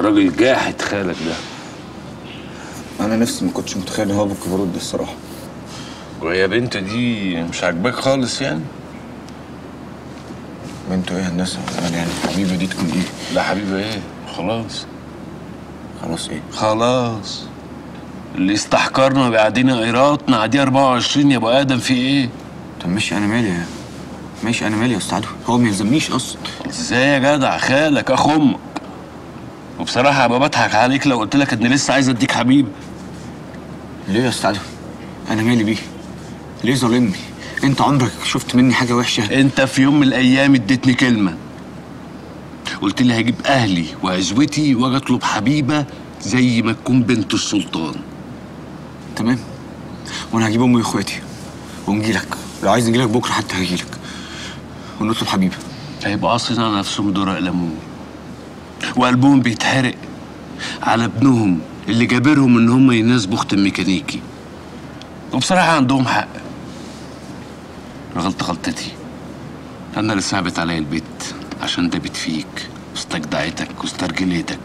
راجل جاحد خالك ده انا نفسي ما كنتش متخيل ان هو بالكبرات دي الصراحه وهي بنت دي مش عاجباك خالص يعني بنته ايه يا هندسه انا يعني الحبيبه دي تكون ايه لا حبيبي ايه خلاص خلاص ايه خلاص اللي استحقرنا بعدينا قيراط نعديه 24 يا ابو ادم في ايه طب ماشي انا مالي يا ماشي انا مالي يا استاذ عدوي هو ما يلزمنيش اصلا ازاي يا جدع خالك اخ امك وبصراحه هبقى بضحك عليك لو قلت لك اني لسه عايز اديك حبيب ليه يا استاذ عدوي انا مالي بيه ليه ظالمني انت عمرك شفت مني حاجه وحشه انت في يوم من الايام اديتني كلمه قلت لي هجيب اهلي وعزوتي واجي اطلب حبيبه زي ما تكون بنت السلطان تمام وانا هجيب امي واخواتي ونجيلك لو عايز نجيلك بكره حتى هجيلك ونطلب حبيبه هيبقوا عاصرين نفسهم دور ليمون وقلبهم بيتحرق على ابنهم اللي جابرهم ان هم يناسبوا اخت الميكانيكي وبصراحه عندهم حق الغلطه غلطتي انا اللي صعبت عليا البيت عشان دبت فيك واستجدعتك واسترجلتك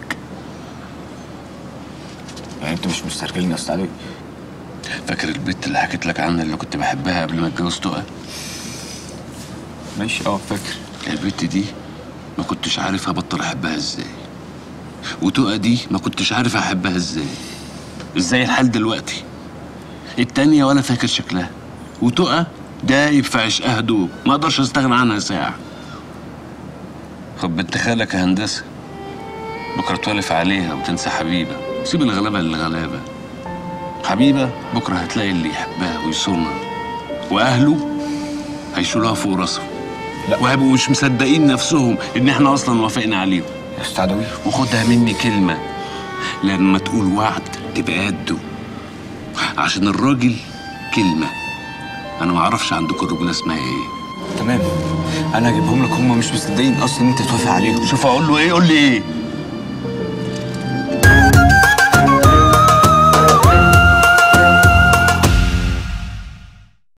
يعني انت مش مسترجلني يا استاذ عدوي فاكر البت اللي حكيت لك عنها اللي كنت بحبها قبل ما اتجوز تقى ماشي اه فاكر البت دي ما كنتش عارف ابطل احبها ازاي وتقى دي ما كنتش عارف احبها ازاي ازاي الحال دلوقتي التانية ولا فاكر شكلها وتقى دايب في عشقها دوب ما اقدرش استغنى عنها ساعة خد بنت خالك يا هندسة بكرة تولف عليها وتنسى حبيبة سيب الغلابة للغلابة حبيبة بكرة هتلاقي اللي يحبها ويصونها وأهله هيشيلوها فوق راسهم لا. وهيبقوا مش مصدقين نفسهم إن إحنا أصلا وافقنا عليهم يا استاذ عدوي وخدها مني كلمة لما تقول وعد تبقى قده عشان الراجل كلمة أنا معرفش عندكم الرجولة اسمها إيه تمام انا هجيبهم لك هم مش مصدقين اصلا ان انت توافق عليهم شوف أقول له إيه قول لي إيه